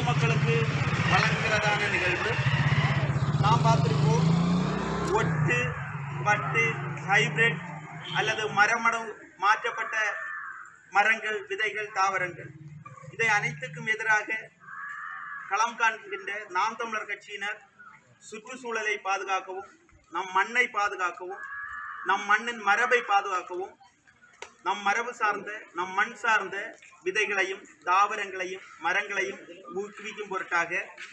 பொதுமக்களுக்கு வழங்குகிறதான நிகழ்வு நாம் பார்த்திருப்போம் ஒட்டு வட்டு ஹைபிரிட் அல்லது மரமடம் மாற்றப்பட்ட மரங்கள் விதைகள் தாவரங்கள் இதை அனைத்துக்கும் எதிராக களம் காண்கின்ற நாம் தமிழர் கட்சியினர் சுற்றுச்சூழலை பாதுகாக்கவும் நம் மண்ணை பாதுகாக்கவும் நம் மண்ணின் மரபை பாதுகாக்கவும் நம் மரபு சார்ந்த நம் மண் சார்ந்த விதைகளையும் தாவரங்களையும் மரங்களையும் ஊக்குவிக்கும் பொருட்டாக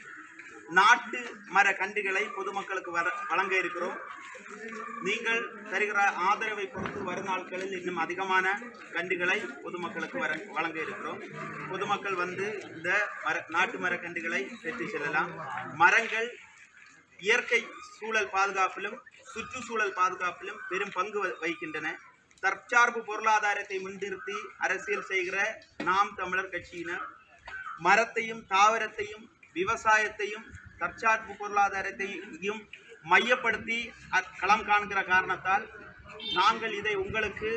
நாட்டு மர கன்றுகளை பொதுமக்களுக்கு வர வழங்க இருக்கிறோம் நீங்கள் தருகிற ஆதரவை பொறுத்து வரும் நாட்களில் இன்னும் அதிகமான கன்றுகளை பொதுமக்களுக்கு வர வழங்க இருக்கிறோம் பொதுமக்கள் வந்து இந்த மர நாட்டு மர கன்றுகளை பெற்று செல்லலாம் மரங்கள் இயற்கை சூழல் பாதுகாப்பிலும் சுற்றுச்சூழல் பாதுகாப்பிலும் பெரும் பங்கு வ- வகிக்கின்றன தற்சார்பு பொருளாதாரத்தை முன்னிறுத்தி அரசியல் செய்கிற நாம் தமிழர் கட்சியினர் மரத்தையும் தாவரத்தையும் விவசாயத்தையும் தற்சார்பு பொருளாதாரத்தையும் மையப்படுத்தி அ- களம் காண்கிற காரணத்தால் நாங்கள் இதை உங்களுக்கு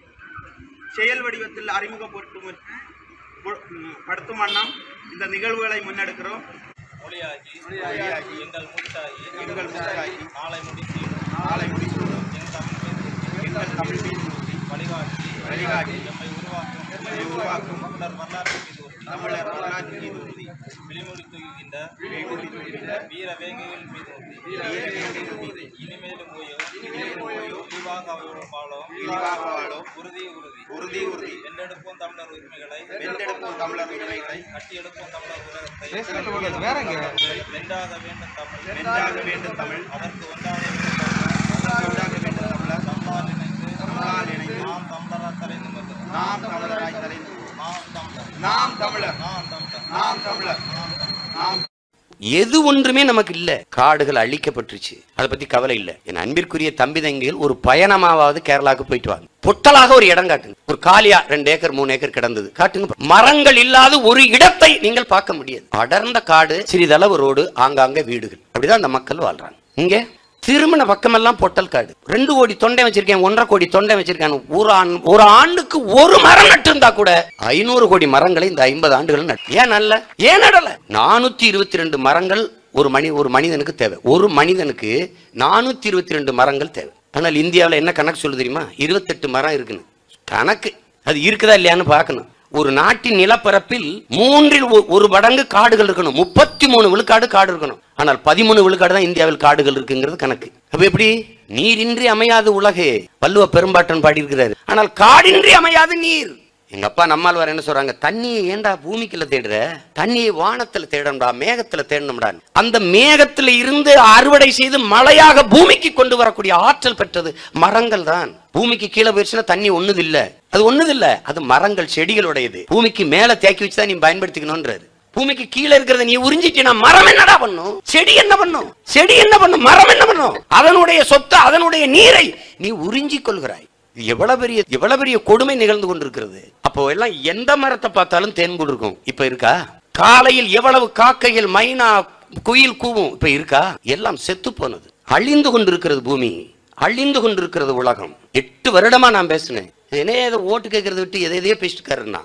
செயல் வடிவத்தில் அறிமுகப்படுத்தும் பொ- ம், படுத்தும் வண்ணம் இந்த நிகழ்வுகளை முன்னெடுக்கிறோம் மொழியாகி மொழியாகி, எங்கள் முத்தாகி எங்கள் முத்தாகி, நாளை முடித்து நாளை முடிசூடும் என் தமிழ் மீது எங்கள் தமிழ் மீது வழிகாட்டி வழிகாட்டி, எம்மை உருவாக்கும் எம்மை உருவாக்கும் தமிழர் வரலாற்று மீது உறுதி. தமிழர் வரலாற்று மீது உறுதி விழிமொழி தூங்குகின்ற விழிமொழி தூங்குகின்ற வீர வேங்கைகள் மீது உறுதி. வீரவேங்கைகள் மீது இனிமேலும் ஓயோ இனிமேலும் ஓயோ இழிவாக அவர்களும் வாழும் இழிவாக வாழும் உறுதி உறுதி உறுதி உறுதி வென்றெடுப்போம் தமிழர் உரிமைகளை வென்றெடுப்போம் தமிழர் உரிமைகளை கட்டியெடுப்போம் தமிழர் உலகத்தை வேறங்க வென்றாக வேண்டும் தமிழ் வென்றாக வேண்டும் தமிழ் அதற்கு ஒன்றாக வேண்டும் தமிழர் ஒன்றாக வேண்டும் தமிழர் நம்மால் இணைந்து நம்மால் இணைந்து நாம் தமிழராக தலை நிமிர்ந்து நாம் தமிழராய் தலைந்து நாம் தமிழர் நாம் தமிழர் நாம் தமிழர் நாம் தமிழர் நாம் எது ஒன்றுமே நமக்கு இல்ல காடுகள் அழிக்கப்பட்டுருச்சு அதை பத்தி கவலை இல்ல என் அன்பிற்குரிய தம்பி தங்கைகள் ஒரு பயணமாவது கேரளாவுக்கு போயிட்டு வாங்க பொட்டலாக ஒரு இடம் காட்டுங்க ஒரு காலியா ரெண்டு ஏக்கர் மூணு ஏக்கர் கிடந்தது காட்டுங்க மரங்கள் இல்லாத ஒரு இடத்தை நீங்கள் பார்க்க முடியாது அடர்ந்த காடு சிறிதளவு ரோடு ஆங்காங்க வீடுகள் அப்படிதான் அந்த மக்கள் வாழ்றாங்க இங்க திருமண பக்கமெல்லாம் பொட்டல் காடு ரெண்டு கோடி தொண்டை வச்சிருக்கேன் ஒன்றரை கோடி தொண்டை வச்சிருக்கேன் ஒரு ஆண்- ஒரு ஆண்டுக்கு ஒரு மரம் நட்டு இருந்தா கூட ஐநூறு கோடி மரங்களை இந்த ஐம்பது ஆண்டுகள் நட்டு ஏன் நல்ல ஏன் நடல நானூத்தி இருபத்தி ரெண்டு மரங்கள் ஒரு மனி ஒரு மனிதனுக்கு தேவை ஒரு மனிதனுக்கு நானூத்தி இருபத்தி ரெண்டு மரங்கள் தேவை ஆனால் இந்தியாவில் என்ன கணக்கு சொல்லு தெரியுமா இருபத்தெட்டு மரம் இருக்குன்னு கணக்கு அது இருக்குதா இல்லையான்னு பார்க்கணும் ஒரு நாட்டின் நிலப்பரப்பில் மூன்றில் ஒ- ஒரு மடங்கு காடுகள் இருக்கணும் முப்பத்தி மூணு விழுக்காடு காடு இருக்கணும் ஆனால் பதிமூணு விழுக்காடு தான் இந்தியாவில் காடுகள் இருக்குங்கிறது கணக்கு அப்ப எப்படி நீரின்றி அமையாது உலகே வள்ளுவ பெரும்பாட்டன் பாடியிருக்கிறாரு ஆனால் காடின்றி அமையாது நீர் எங்க அப்பா நம்மால் வர என்ன சொல்றாங்க தண்ணியை ஏன்டா பூமிக்குள்ள தேடுற தண்ணியை வானத்துல தேடணும்டா மேகத்துல தேடணும்டா அந்த மேகத்துல இருந்து அறுவடை செய்து மழையாக பூமிக்கு கொண்டு வரக்கூடிய ஆற்றல் பெற்றது மரங்கள் தான் பூமிக்கு கீழே போயிடுச்சுன்னா தண்ணி ஒண்ணுது இல்ல அது ஒண்ணுது இல்ல அது மரங்கள் செடிகளுடையது பூமிக்கு மேல தேக்கி வச்சு தான் நீ பயன்படுத்திக்கணும்ன்றாரு பூமிக்கு கீழே இருக்கிறத நீ உறிஞ்சிட்டினா மரம் என்னடா பண்ணும் செடி என்ன பண்ணும் செடி என்ன பண்ணும் மரம் என்ன பண்ணும் அதனுடைய சொத்து அதனுடைய நீரை நீ உறிஞ்சிக் கொள்கிறாய் இது எவ்வளவு பெரிய எவ்வளவு பெரிய கொடுமை நிகழ்ந்து கொண்டிருக்கிறது அப்போ எல்லாம் எந்த மரத்தை பார்த்தாலும் தேன்கூடு இருக்கும் இப்ப இருக்கா காலையில் எவ்வளவு காக்கைகள் மைனா குயில் கூவும் இப்ப இருக்கா எல்லாம் செத்து போனது அழிந்து கொண்டிருக்கிறது பூமி அழிந்து கொண்டிருக்கிறது உலகம் எட்டு வருடமா நான் பேசினேன் என்னைய ஏதோ ஓட்டு கேட்கறத விட்டு எதை எதையோ பேசிட்டு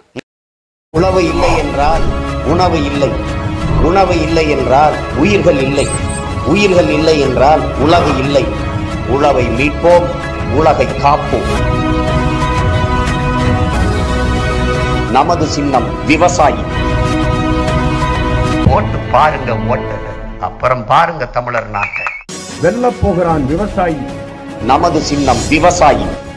உணவு இல்லை என்றால் உணவு இல்லை உணவு இல்லை என்றால் உயிர்கள் இல்லை உயிர்கள் இல்லை என்றால் உலகு இல்லை உழவை மீட்போம் உலகை காப்போம் நமது சின்னம் விவசாயி ஓட்டு பாருங்க ஓட்டு அப்புறம் பாருங்க தமிழர் நாட்டை வெல்லப் போகிறான் விவசாயி நமது சின்னம் விவசாயி